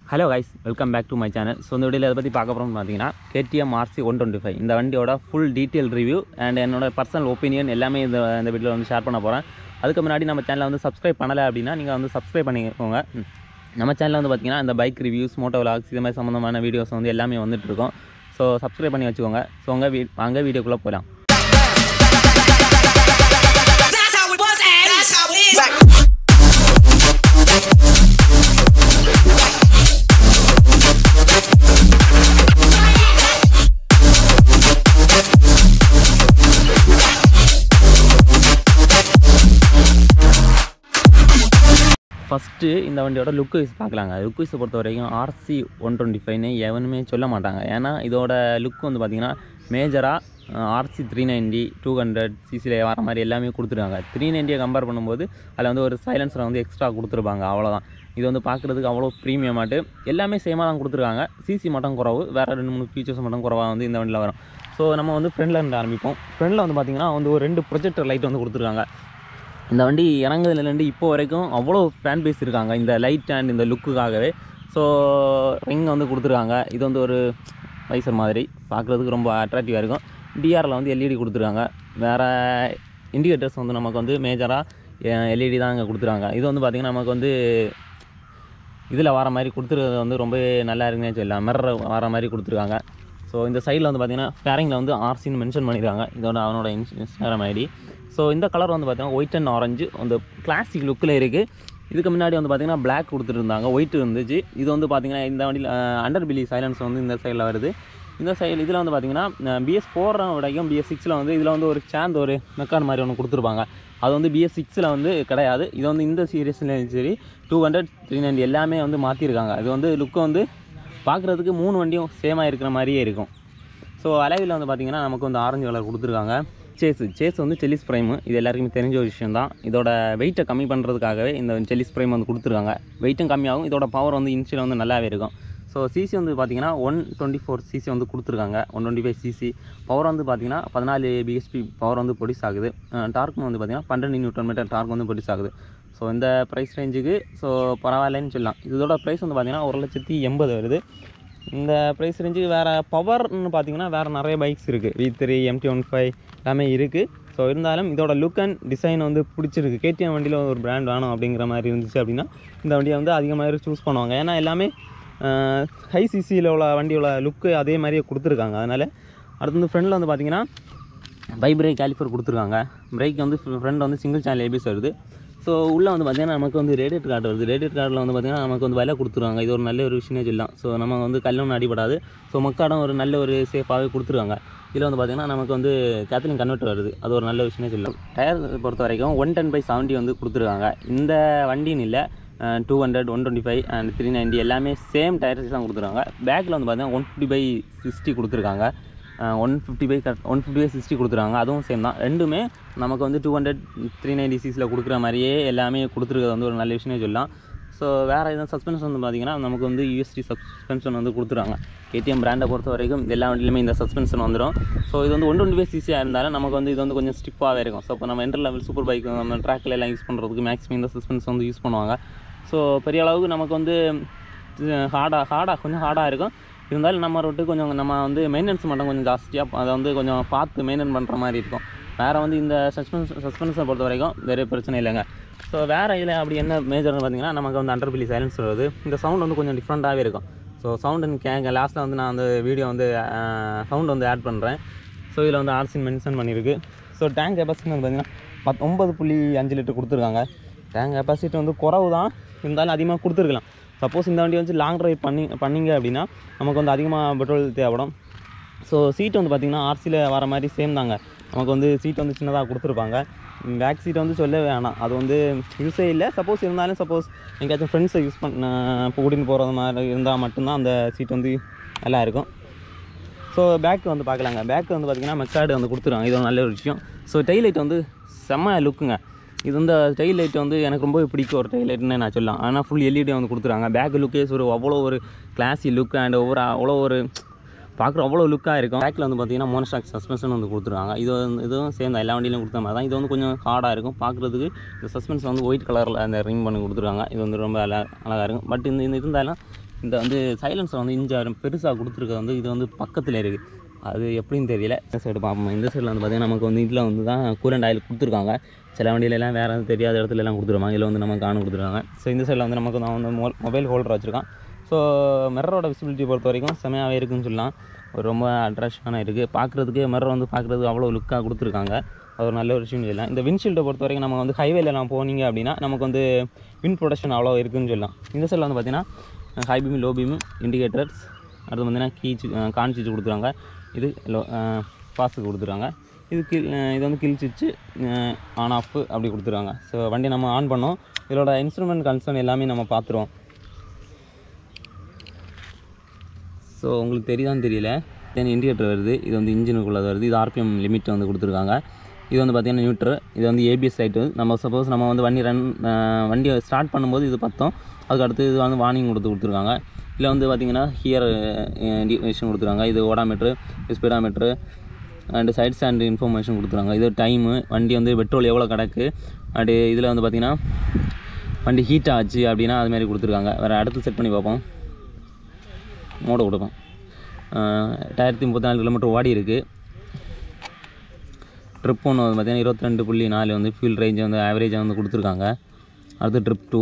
Hello guys welcome back to my channel so இந்த வீடியோவில் அதை பற்றி பார்க்க போகிறோம்னு பார்த்தீங்கன்னா KTM RC one twenty five இந்த வண்டியோட ஃபுல் டீட்டெயில் ரிவ்யூ அண்ட் என்னோட பர்சனல் ஒப்பீனியன் எல்லாமே இந்த இந்த வீடியோவில் வந்து ஷேர் பண்ண போகிறேன் அதுக்கு முன்னாடி நம்ம சேனலை வந்து சப்ஸ்கிரைப் பண்ணலை அப்படின்னா நீங்கள் வந்து சப்ஸ்கிரைப் பண்ணிக்கோங்க ம். நம்ம சேனலில் வந்து பார்த்தீங்கன்னா இந்த பைக் ரிவ்யூஸ் மோட்டோ விலாக்ஸ் இது மாதிரி சம்மந்தமான வீடியோஸ் வந்து எல்லாமே வந்துட்டு இருக்கும் ஸோ சப்ஸ்கிரைப் பண்ணி வச்சுக்கோங்க ஸோ உங்கள் வீ வாங்க வீடியோக்குள்ளே போகலாம் That's how it was, and that's how it is. First இந்த வண்டியோட லுக் வைஸ் பார்க்கலாங்க லுக் வைஸை பொறுத்த வரைக்கும் ஆர்சி ஒன் டுவெண்ட்டி ஃபைவ்னு எவனுமே சொல்ல மாட்டாங்க ஏன்னா இதோட லுக் வந்து பார்த்திங்கன்னா மேஜராக RC three ninety two hundred சிசியில் வர மாதிரி எல்லாமே கொடுத்துருக்காங்க த்ரீ நைன்ட்டியை கம்பேர் பண்ணும்போது அதில் வந்து ஒரு சைலன்சரை வந்து எக்ஸ்ட்ரா கொடுத்துருப்பாங்க அவ்வளோதான் இது வந்து பார்க்குறதுக்கு அவ்வளோ ப்ரீமியமாட்டு எல்லாமே சேமாக தான் கொடுத்துருக்காங்க சிசி மட்டும் குறவு வேறு ரெண்டு மூணு ஃபீச்சர்ஸ் மட்டும் குறவாக வந்து இந்த வண்டியில் வரும் ஸோ நம்ம வந்து ஃப்ரெண்டில் இருந்து ஆரம்பிப்போம் ஃப்ரெண்டில் வந்து பார்த்திங்கன்னா வந்து ஒரு ரெண்டு ப்ரொஜெக்டர் லைட் வந்து கொடுத்துருக்காங்க இந்த வண்டி இறங்குறதுலேருந்து இப்போ வரைக்கும் அவ்வளோ ஃபேன் பேஸ் இருக்காங்க இந்த லைட் அண்ட் இந்த லுக்குக்காகவே ஸோ ரிங் வந்து கொடுத்துருக்காங்க இது வந்து ஒரு வைசர் மாதிரி பார்க்குறதுக்கு ரொம்ப அட்ராக்டிவாக இருக்கும் டிஆரில் வந்து எல்இடி கொடுத்துருக்காங்க வேறு இண்டிகேட்டர்ஸ் வந்து நமக்கு வந்து மேஜராக எல்இடி தான் இங்கே கொடுத்துருக்காங்க இது வந்து பார்த்திங்கன்னா நமக்கு வந்து இதில் வர மாதிரி கொடுத்துருக்கிறது வந்து ரொம்ப நல்லா இருக்குன்னே சொல்லலாம் மிரர் வர மாதிரி கொடுத்துருக்காங்க ஸோ இந்த சைடில் வந்து பார்த்தீங்கன்னா ஃபேரிங்கில் வந்து ஆர்சின்னு மென்ஷன் பண்ணியிருக்காங்க இதோட அவனோட இன்ஸ் இன்ஸ்டாகிராம் ஐடி ஸோ இந்த கலர் வந்து பார்த்தீங்கன்னா ஒயிட் அண்ட் ஆரஞ்சு அந்த கிளாசிக் லுக்கில் இருக்குது இதுக்கு முன்னாடி வந்து பார்த்தீங்கன்னா பிளாக் கொடுத்துருந்தாங்க ஒயிட் இருந்துச்சு இது வந்து பார்த்தீங்கன்னா இந்த வண்டியில் அண்டர் பிலி சைலன்ஸ் வந்து இந்த சைடில் வருது இந்த சைடு இதில் வந்து பார்த்தீங்கன்னா பிஎஸ் ஃபோர் விடைக்கும் பிஎஸ் சிக்ஸில் வந்து இதில் வந்து ஒரு சேந்த் ஒரு மெக்கான் மாதிரி ஒன்று கொடுத்துருப்பாங்க அது வந்து பிஎஸ் சிக்ஸில் வந்து கிடையாது இது வந்து இந்த சீரியஸ்லையும் சரி டூ ஹண்ட்ரட் த்ரீ நைன்டி எல்லாமே வந்து மாற்றிருக்காங்க இது வந்து லுக்கு வந்து பார்க்குறதுக்கு மூணு வண்டியும் சேமாக இருக்கிற மாதிரியே இருக்கும் ஸோ அலைவில் வந்து பார்த்திங்கன்னா நமக்கு வந்து ஆரஞ்சு கலர் கொடுத்துருக்காங்க சேஸ் சேஸ் வந்து செல்லிஸ் ப்ரைமு இது எல்லாருக்குமே தெரிஞ்ச ஒரு விஷயம் தான் இதோட வெயிட்டை கம்மி பண்ணுறதுக்காகவே இந்த செல்லிஸ் ப்ரைம் வந்து கொடுத்துருக்காங்க வெயிட்டும் கம்மியாகும் இதோட பவர் வந்து இன்ஷியல் வந்து நல்லாவே இருக்கும் ஸோ சிசி வந்து பார்த்தீங்கன்னா ஒன் டுவெண்ட்டி ஃபோர் சிசி வந்து கொடுத்துருக்காங்க one twenty five CC power வந்து பார்த்தீங்கன்னா பதினாலு பிஹெச்பி பவர் வந்து ப்ரொடியூஸ் ஆகுது டார்க் வந்து பார்த்தீங்கன்னா பன்னெண்டு நியூட்டன் மீட்டர் டார்க் வந்து ப்ரொடியூஸ் ஆகுது ஸோ இந்த ப்ரைஸ் ரேஞ்சுக்கு ஸோ பரவாயில்லன்னு சொல்லலாம் இதோட ப்ரைஸ் வந்து பார்த்தீங்கன்னா ஒரு லட்சத்தி எண்பது வருது இந்த ப்ரைஸ் ரேஞ்சுக்கு வேறு பவர்னு பார்த்தீங்கன்னா வேறு நிறைய பைக்ஸ் இருக்குது V three MT one five எல்லாமே இருக்குது ஸோ இருந்தாலும் இதோட லுக் அண்ட் டிசைன் வந்து பிடிச்சிருக்கு கேடிஎம் வண்டியில் ஒரு பிராண்ட் வேணும் அப்படிங்கிற மாதிரி இருந்துச்சு அப்படின்னா இந்த வண்டியை வந்து அதிகமாக சூஸ் பண்ணுவாங்க ஏன்னா எல்லாமே ஹை சிசியில் உள்ள வண்டியோட லுக்கு அதே மாதிரியே கொடுத்துருக்காங்க அதனால் அடுத்து வந்து ஃப்ரண்டில் வந்து பார்த்தீங்கன்னா பை பிரேக் கேலிஃபர் கொடுத்துருக்காங்க பிரேக் வந்து ஃப்ரண்ட் வந்து சிங்கிள் சேனல் ஏபிஎஸ் வருது ஸோ உள்ளே வந்து பார்த்தீங்கன்னா நமக்கு வந்து ரேடியேட் கார்டு வருது ரேடியேட் கார்டில் வந்து பார்த்தீங்கன்னா நமக்கு வந்து விலை கொடுத்துருவாங்க இது ஒரு நல்ல ஒரு விஷயமே சொல்லலாம் ஸோ நம்ம வந்து கல்லொன்று அடிபடாது ஸோ மக்காடம் ஒரு நல்ல ஒரு சேஃபாகவே கொடுத்துருவாங்க இதில் வந்து பார்த்தீங்கன்னா நமக்கு வந்து கேத்தலின் கன்வெர்ட்டர் வருது அது ஒரு நல்ல விஷயமே சொல்லலாம் டயர் பொறுத்த வரைக்கும் ஒன் டென் பை செவன்ட்டி வந்து கொடுத்துருக்காங்க இந்த வண்டின்னு இல்லை two hundred one twenty five and three ninety எல்லாமே சேம் டயர்ஸ் தான் கொடுத்துருக்காங்க பேக்கில் வந்து பார்த்தீங்கன்னா ஒன் ஃபிஃப்டி பை சிக்ஸ்டி கொடுத்துருக்காங்க one fifty by correct one fifty by sixty கொடுத்துருக்காங்க அதுவும் சேம் தான் ரெண்டுமே நமக்கு வந்து டூ ஹண்ட்ரட் த்ரீ நைன்டி சிக்ஸில் கொடுக்குற மாதிரியே எல்லாமே கொடுத்துருக்கிறது வந்து ஒரு நல்ல விஷயமே சொல்லலாம் ஸோ வேறு எதுவும் சஸ்பென்ஷன் வந்து பார்த்திங்கன்னா நமக்கு வந்து யூஎஸ்டி சஸ்பென்ஷன் வந்து கொடுத்துருவாங்க கேடிஎம் பிராண்டை பொறுத்த வரைக்கும் எல்லா வண்டியிலுமே இந்த சஸ்பென்ஷன் வந்துடும் ஸோ இது வந்து ஒன் டுவெண்ட்டி ஃபைவ் சிசியாக இருந்தாலும் நமக்கு வந்து இது வந்து கொஞ்சம் ஸ்டிஃபாகவே இருக்கும் ஸோ இப்போ நம்ம என்டர் லெவல் சூப்பர் பைக் நம்ம ட்ராக்கில் எல்லாம் யூஸ் பண்ணுறதுக்கு மேக்ஸிமம் இந்த சஸ்பென்ஸ் வந்து யூஸ் பண்ணுவாங்க ஸோ பெரிய அளவுக்கு நமக்கு வந்து ஹார்டாக ஹார்டாக கொஞ்சம் ஹார்டாக இருக்கும் இருந்தாலும் நம்ம ரோட்டு கொஞ்சம் நம்ம வந்து மெயின்டெனன்ஸ் மட்டும் கொஞ்சம் ஜாஸ்தியாக அதை வந்து கொஞ்சம் பார்த்து மெயின்டைன் பண்ணுற மாதிரி இருக்கும் வேறு வந்து இந்த சஸ்பென்ஸ் சஸ்பென்ஸை பொறுத்த வரைக்கும் வேறு பிரச்சனை இல்லைங்க ஸோ வேறு இதில் அப்படி என்ன மேஜர்னு பார்த்தீங்கன்னா நமக்கு வந்து அண்டர் பில்லி சைலன்ஸ் வருது இந்த சவுண்ட் வந்து கொஞ்சம் டிஃப்ரெண்ட்டாகவே இருக்கும் ஸோ சவுண்டு கேட்க லாஸ்ட்டில் வந்து நான் அந்த வீடியோ வந்து சவுண்ட் வந்து ஆட் பண்ணுறேன் ஸோ இதில் வந்து ஆர்சின் மென்ஷன் பண்ணியிருக்கு ஸோ டேங்க் கெப்பாசிட்டி வந்து பார்த்தீங்கன்னா பத் ஒம்பது புள்ளி அஞ்சு லிட்டர் கொடுத்துருக்காங்க டேங்க் கெப்பாசிட்டி வந்து குறவு தான் இருந்தாலும் அதிகமாக கொடுத்துருக்கலாம் சப்போஸ் இந்த வண்டி வந்து லாங் ட்ரைவ் பண்ணி பண்ணிங்க அப்படின்னா நமக்கு வந்து அதிகமாக பெட்ரோல் தேவைப்படும் ஸோ சீட் வந்து பார்த்திங்கன்னா ஆர்சியில் வர மாதிரி சேம் தாங்க நமக்கு வந்து சீட் வந்து சின்னதாக கொடுத்துருப்பாங்க பேக் சீட் வந்து சொல்லவே வேணாம் அது வந்து யூஸே இல்லை சப்போஸ் இருந்தாலும் சப்போஸ் எங்கேயாச்சும் ஃப்ரெண்ட்ஸை யூஸ் பண்ண இப்போ கூட்டின்னு போகிறது மாதிரி இருந்தால் மட்டும்தான் அந்த சீட் வந்து நல்லா இருக்கும் ஸோ பேக் வந்து பார்க்கலாங்க பேக் வந்து பார்த்திங்கன்னா மெக்கார்டு வந்து கொடுத்துருவாங்க இது ஒரு நல்ல ஒரு விஷயம் ஸோ லைட் வந்து செம்ம லுக்குங்க இது வந்து டெயில் லைட் வந்து எனக்கு ரொம்ப பிடிக்கும் ஒரு டெயில் லைட்னு நான் சொல்லலாம் ஆனால் ஃபுல் எல்இடி வந்து கொடுத்துருக்காங்க பேக் லுக்கே ஒரு அவ்வளோ ஒரு கிளாஸி லுக் அண்ட் ஒவ்வொரு அவ்வளோ ஒரு பார்க்குற அவ்வளோ லுக்காக இருக்கும் பேக்கில் வந்து பார்த்தீங்கன்னா மோனோஸ்டாக் சஸ்பென்ஷன் வந்து கொடுத்துருக்காங்க இது வந்து இதுவும் சேர்ந்து எல்லா வண்டியிலும் கொடுத்த மாதிரி தான் இது வந்து கொஞ்சம் ஹார்டாக இருக்கும் பார்க்குறதுக்கு இந்த சஸ்பென்ஸ் வந்து ஒயிட் கலரில் அந்த ரிங் பண்ணி கொடுத்துருக்காங்க இது வந்து ரொம்ப அழ அழகாக இருக்கும் பட் இந்த இந்த இருந்தாலும் இந்த வந்து சைலன்ஸர் வந்து இஞ்ச பெருசாக கொடுத்துருக்கிறது வந்து இது வந்து பக்கத்தில் இருக்குது அது எப்படின்னு தெரியல இந்த சைடு பார்ப்போம் இந்த சைடில் வந்து பார்த்திங்கன்னா நமக்கு வந்து இதில் வந்து தான் கூலண்ட் ஆயில் கொடுத்துருக்காங்க சில வண்டியிலலாம் வேறு எதுவும் தெரியாத இடத்துல எல்லாம் கொடுத்துருவாங்க இதில் வந்து நமக்கு ஆன் கொடுத்துருக்காங்க ஸோ இந்த சைடில் வந்து நமக்கு நான் வந்து மொபைல் ஹோல்டர் வச்சுருக்கான் ஸோ மிரரோட விசிபிலிட்டி பொறுத்த வரைக்கும் செமையாகவே இருக்குன்னு சொல்லலாம் ஒரு ரொம்ப அட்ராக்ஷனாக இருக்குது பார்க்குறதுக்கு மிரர் வந்து பார்க்குறதுக்கு அவ்வளோ லுக்காக கொடுத்துருக்காங்க அது ஒரு நல்ல ஒரு விஷயம் சொல்லலாம் இந்த விண்ஷீல்டை பொறுத்த வரைக்கும் நம்ம வந்து ஹைவேலலாம் போனீங்க அப்படின்னா நமக்கு வந்து வின் ப்ரொடக்ஷன் அவ்வளோ இருக்குன்னு சொல்லலாம் இந்த சைடில் வந்து பார்த்தீங்கன்னா high beam low beam indicators அடுத்து பார்த்தீங்கன்னா கீச்சு கான் சுவிட்ச் கொடுத்துருவாங்க இது லோ பாஸுக்கு கொடுத்துருவாங்க இது கில் இது வந்து கில் சுவிட்சு ஆன் ஆஃப் அப்படி கொடுத்துருவாங்க ஸோ வண்டி நம்ம ஆன் பண்ணோம் இதோட இன்ஸ்ட்ருமெண்ட் கன்சர்ன் எல்லாமே நம்ம பார்த்துருவோம் ஸோ உங்களுக்கு தெரியுதான்னு தெரியல தென் இண்டிகேட்டர் வருது இது வந்து இன்ஜினுக்குள்ளது வருது இது ஆர்பிஎம் லிமிட் வந்து கொடுத்துருக்காங்க இது வந்து பார்த்திங்கன்னா நியூட்ரு இது வந்து ஏபிஎஸ் லைட்டு நம்ம சப்போஸ் நம்ம வந்து வண்டி ரன் வண்டியை ஸ்டார்ட் பண்ணும்போது இது பார்த்தோம் அதுக்கு அடுத்து இது வந்து வார்னிங் கொடுத்து கொடுத்துருக்காங்க இதில் வந்து பார்த்திங்கன்னா ஹியர் இண்டிகேஷன் கொடுத்துருக்காங்க இது odometer speedometer and side stand information கொடுத்துருக்காங்க இது டைமு வண்டி வந்து பெட்ரோல் எவ்வளோ கிடக்கு அப்படி இதில் வந்து பார்த்திங்கன்னா வண்டி ஹீட் ஆச்சு அப்படின்னா அது மாதிரி கொடுத்துருக்காங்க வேறு அடுத்து செட் பண்ணி பார்ப்போம் மோட கொடுப்போம் ரெண்டாயிரத்தி முப்பத்தி நாலு கிலோமீட்டர் ஓடி இருக்குது ட்ரிப் ஒன்று வந்து பார்த்தீங்கன்னா இருபத்தி ரெண்டு புள்ளி நாலு வந்து ஃபியூல் ரேஞ்சை வந்து ஆவரேஜாக வந்து கொடுத்துருக்காங்க அடுத்து ட்ரிப் டூ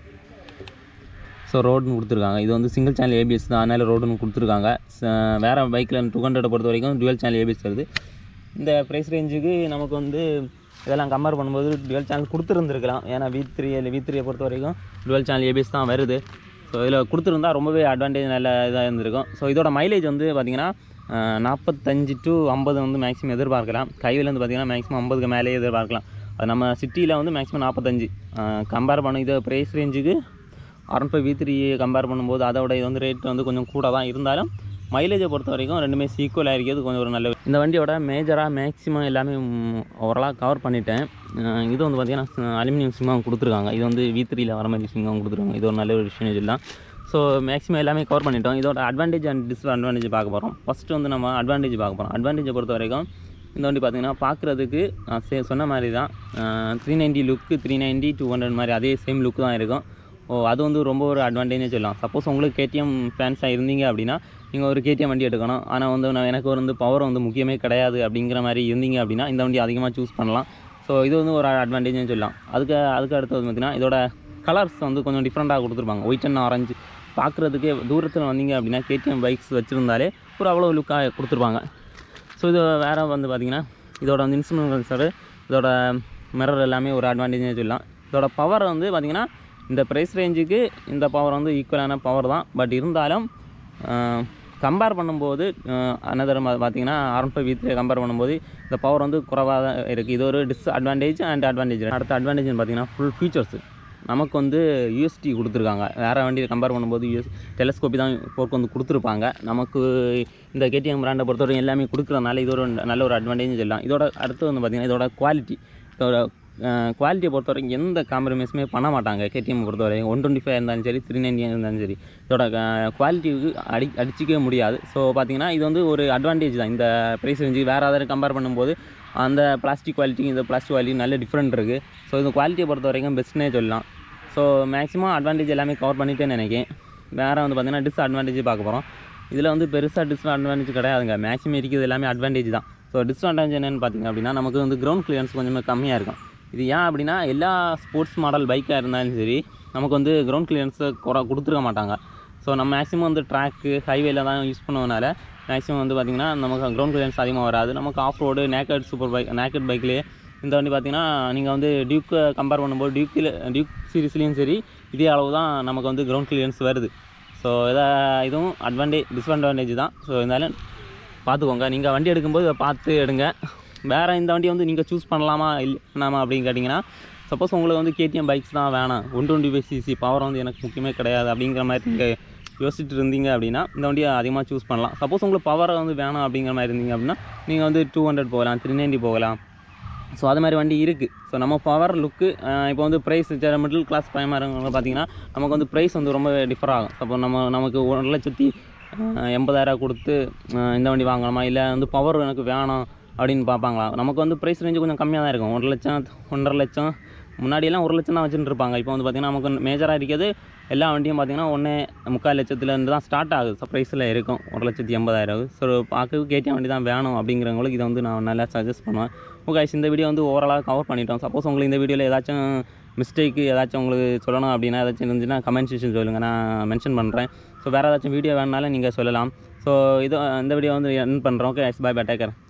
ஸோ ரோடுன்னு கொடுத்துருக்காங்க இது வந்து சிங்கிள் சேனல் ஏபிஎஸ் தான் அதனால் ரோடுன்னு கொடுத்துருக்காங்க ச- வேறு பைக்கில் டூ ஹண்ட்ரடை பொறுத்த வரைக்கும் டுவெல் சேனல் ஏபிஎஸ் வருது இந்த ப்ரைஸ் ரேஞ்சுக்கு நமக்கு வந்து இதெல்லாம் கம்பேர் பண்ணும்போது டுவெல் சேனல் கொடுத்துருந்துருக்கலாம் ஏன்னா வி த்ரீ வி த்ரீயை பொறுத்த வரைக்கும் டுவெல் சேனல் ஏபிஎஸ் தான் வருது ஸோ இதில் கொடுத்துருந்தா ரொம்பவே அட்வான்டேஜ் நல்ல இதாக இருந்திருக்கும் ஸோ இதோட மைலேஜ் வந்து பார்த்திங்கன்னா நாற்பத்தஞ்சு டு ஐம்பது வந்து மேக்ஸிமம் எதிர்பார்க்கலாம் கைவில் வந்து பார்த்திங்கன்னா மேக்ஸிமம் ஐம்பதுக்கு மேலேயே எதிர்பார்க்கலாம் அது நம்ம சிட்டியில் வந்து மேக்ஸிமம் நாற்பத்தஞ்சு கம்பேர் பண்ண இது ப்ரைஸ் ரேஞ்சுக்கு R five V three compare பண்ணும்போது அதோட இது வந்து ரேட் வந்து கொஞ்சம் கூட தான் இருந்தாலும் மைலேஜை பொறுத்த வரைக்கும் ரெண்டுமே சீக்குவலாக இருக்கிறது கொஞ்சம் ஒரு நல்ல இந்த வண்டியோட மேஜராக மேக்ஸிமம் எல்லாமே ஓவராலாக கவர் பண்ணிட்டேன் அஹ் இது வந்து பார்த்திங்கன்னா அலுமினியம் சிம்மம் கொடுத்துருக்காங்க இது வந்து வி த்ரீயில் வர மாதிரி சிம்மம் கொடுத்துருக்காங்க இது ஒரு நல்ல ஒரு விஷயம் சொல்லலாம் ஸோ மேக்ஸிமம் எல்லாமே கவர் பண்ணிட்டோம் இதோட அட்வான்டேஜ் அண்ட் டிஸ்அட்வான்டேஜ் பார்க்க போகிறோம் ஃபஸ்ட்டு வந்து நம்ம அட்வான்டேஜ் பார்க்க போகிறோம் அட்வான்டேஜை பொறுத்த வரைக்கும் இந்த வண்டி பார்த்திங்கன்னா பார்க்குறதுக்கு நான் சே சொன்ன மாதிரி தான் three ninety look three ninety two hundred மாதிரி அதே சேம் லுக் தான் இருக்கும் ஓ அது வந்து ரொம்ப ஒரு அட்வான்டேஜ்னே சொல்லலாம் சப்போஸ் உங்களுக்கு கேடிஎம் ஃபேன்ஸாக இருந்தீங்க அப்படின்னா நீங்கள் ஒரு கேடிஎம் வண்டி எடுக்கணும் ஆனால் வந்து நான் எனக்கு வந்து பவர் வந்து முக்கியமே கிடையாது அப்படிங்கிற மாதிரி இருந்தீங்க அப்படின்னா இந்த வண்டி அதிகமாக சூஸ் பண்ணலாம் ஸோ இது வந்து ஒரு அட்வான்டேஜ்னு சொல்லலாம் அதுக்கு அதுக்கு அடுத்தது பார்த்தீங்கன்னா இதோட கலர்ஸ் வந்து கொஞ்சம் டிஃப்ரெண்ட்டாக கொடுத்துருப்பாங்க ஒயிட் அண்ட் ஆரஞ்சு பார்க்குறதுக்கே தூரத்தில் வந்தீங்க அப்படின்னா கேடிஎம் பைக்ஸ் வச்சுருந்தாலே ஒரு அவ்வளோ லுக்காக கொடுத்துருப்பாங்க ஸோ இது வேறு வந்து பார்த்திங்கன்னா இதோட வந்து இன்ஸ்ட்ருமெண்ட் சார் இதோட மிரர் எல்லாமே ஒரு அட்வான்டேஜ்னு சொல்லலாம் இதோட பவர் வந்து பார்த்திங்கன்னா இந்த ப்ரைஸ் ரேஞ்சுக்கு இந்த பவர் வந்து ஈக்குவலான பவர் தான் பட் இருந்தாலும் கம்பேர் பண்ணும்போது அனதர் பார்த்தீங்கன்னா ஆர் ஃபைவ் வீத்தில் கம்பேர் பண்ணும்போது இந்த பவர் வந்து குறைவாக தான் இருக்குது இது ஒரு டிஸ்அட்வான்டேஜ் அண்ட் அட்வான்டேஜ் அடுத்த அட்வான்டேஜ்னு பார்த்தீங்கன்னா ஃபுல் ஃபீச்சர்ஸ் நமக்கு வந்து யூஎஸ்டி கொடுத்துருக்காங்க வேறு வண்டியை கம்பேர் பண்ணும்போது யூஎஸ் டெலஸ்கோப்பி தான் ஃபோர்க் வந்து கொடுத்துருப்பாங்க நமக்கு இந்த கேடிஎம் பிராண்டை பொறுத்தவரைக்கும் எல்லாமே கொடுக்குறதுனால இது ஒரு நல்ல ஒரு அட்வான்டேஜ் சொல்லலாம் இதோட அடுத்து வந்து பார்த்திங்கன்னா இதோட குவாலிட்டி இதோட குவாலிட்டியை பொறுத்த வரைக்கும் எந்த காம்ப்ரமைஸுமே பண்ண மாட்டாங்க கேடிஎம் பொறுத்த வரைக்கும் ஒன் டுவெண்ட்டி ஃபைவ் இருந்தாலும் சரி த்ரீ நைன்டி இருந்தாலும் சரி இதோட குவாலிட்டிக்கு அடி அடிச்சிக்கவே முடியாது ஸோ பார்த்தீங்கன்னா இது வந்து ஒரு அட்வான்டேஜ் தான் இந்த ப்ரைஸ் ரேஞ்சு வேறு யாராவது கம்பேர் பண்ணும்போது அந்த பிளாஸ்டிக் குவாலிட்டி இந்த பிளாஸ்டிக் குவாலிட்டி நல்ல டிஃப்ரெண்ட் இருக்குது ஸோ இந்த குவாலிட்டியை பொறுத்த வரைக்கும் பெஸ்ட்னே சொல்லலாம் ஸோ மேக்ஸிமம் அட்வான்டேஜ் எல்லாமே கவர் பண்ணிட்டேன்னு நினைக்கிறேன் வேறு வந்து பார்த்திங்கன்னா டிஸ்அட்வான்டேஜ் பார்க்க போகிறோம் இதில் வந்து பெருசாக டிஸ்அட்வான்டேஜ் கிடையாதுங்க மேக்ஸிமம் இருக்கிறது எல்லாமே அட்வான்டேஜ் தான் ஸோ டிஸ்அட்வான்டேஜ் என்னென்னு பார்த்தீங்க அப்படின்னா நமக்கு வந்து கிரவுண்ட் கிளியரன்ஸ் கொஞ்சமே கம்மியாக இருக்கும் இது ஏன் அப்படின்னா எல்லா ஸ்போர்ட்ஸ் மாடல் பைக்காக இருந்தாலும் சரி நமக்கு வந்து கிரவுண்ட் கிளியரன்ஸை குறை கொடுத்துருக்க மாட்டாங்க ஸோ நம்ம மேக்ஸிமம் வந்து ட்ராக்கு ஹைவேல தான் யூஸ் பண்ணுவதனால மேக்ஸிமம் வந்து பார்த்திங்கன்னா நமக்கு கிரவுண்ட் கிளியரன்ஸ் அதிகமாக வராது நமக்கு off road naked super bike naked பைக்லேயே இந்த வண்டி பார்த்திங்கன்னா நீங்கள் வந்து டியூக்கை கம்பேர் பண்ணும்போது டியூக்கில் டியூக் சீரிஸ்லேயும் சரி இதே அளவு தான் நமக்கு வந்து கிரவுண்ட் கிளியரன்ஸ் வருது ஸோ இதை இதுவும் அட்வான்டேஜ் டிஸ்அட்வான்டேஜ் தான் ஸோ இருந்தாலும் பார்த்துக்கோங்க நீங்கள் வண்டி எடுக்கும்போது இதை பார்த்து எடுங்க வேறு இந்த வண்டியை வந்து நீங்கள் சூஸ் பண்ணலாமா இல்லை வேணாமா அப்படின்னு கேட்டிங்கன்னா சப்போஸ் உங்களுக்கு வந்து கேடிஎம் பைக்ஸ் தான் வேணாம் one twenty five CC power வந்து எனக்கு முக்கியமே கிடையாது அப்படிங்கிற மாதிரி நீங்கள் யோசிச்சுட்டு இருந்தீங்க அப்படின்னா இந்த வண்டியை அதிகமாக சூஸ் பண்ணலாம் சப்போஸ் உங்களுக்கு பவர் வந்து வேணாம் அப்படிங்கிற மாதிரி இருந்தீங்க அப்படின்னா நீங்கள் வந்து டூ ஹண்ட்ரட் போகலாம் த்ரீ நைன்ட்டி போகலாம் ஸோ அது மாதிரி வண்டி இருக்குது ஸோ நம்ம பவர் லுக்கு இப்போ வந்து ப்ரைஸ் மிடில் கிளாஸ் பயமாரவங்க பார்த்தீங்கன்னா நமக்கு வந்து ப்ரைஸ் வந்து ரொம்ப டிஃபர் ஆகும் அப்போ நம்ம நமக்கு ஒரு லட்சத்தி அஹ், எண்பதாயிரம் கொடுத்து அஹ், இந்த வண்டி வாங்கலாமா இல்லை வந்து பவர் எனக்கு வேணும் அப்படின்னு பார்ப்பாங்களா நமக்கு வந்து ப்ரைஸ் ரேஞ்சு கொஞ்சம் கம்மியாக தான் இருக்கும் ஒன்றரை லட்சம் ஒன்றரை லட்சம் முன்னாடியெல்லாம் ஒரு லட்சம் தான் வச்சுட்டு இருப்பாங்க இப்போ வந்து பார்த்திங்கன்னா நமக்கு மேஜராக இருக்கிறது எல்லா வண்டியும் பார்த்திங்கன்னா ஒன்று முக்கால் லட்சத்துலேருந்து தான் ஸ்டார்ட் ஆகுது ப்ரைஸில் இருக்கும் ஒரு லட்சத்தி எண்பதாயிரம் ஸோ பார்க்க கேட்டிய வண்டி தான் வேணும் அப்படிங்கிறவங்களுக்கு இதை வந்து நான் நல்லா சஜஸ்ட் பண்ணுவேன் ஓகே இந்த வீடியோ வந்து ஓவராலாக கவர் பண்ணிட்டோம் சப்போஸ் உங்களுக்கு இந்த வீடியோவில் ஏதாச்சும் மிஸ்டேக்கு ஏதாச்சும் உங்களுக்கு சொல்லணும் அப்படின்னா ஏதாச்சும் இருந்துச்சுன்னா கமெண்ட் செக்ஷன் சொல்லுங்கள் நான் மென்ஷன் பண்ணுறேன் ஸோ வேறு ஏதாச்சும் வீடியோ வேணுனாலும் நீங்கள் சொல்லலாம் ஸோ இது இந்த வீடியோ வந்து என் பண்ணுறோம் ஓகே பை பை டேக்கர்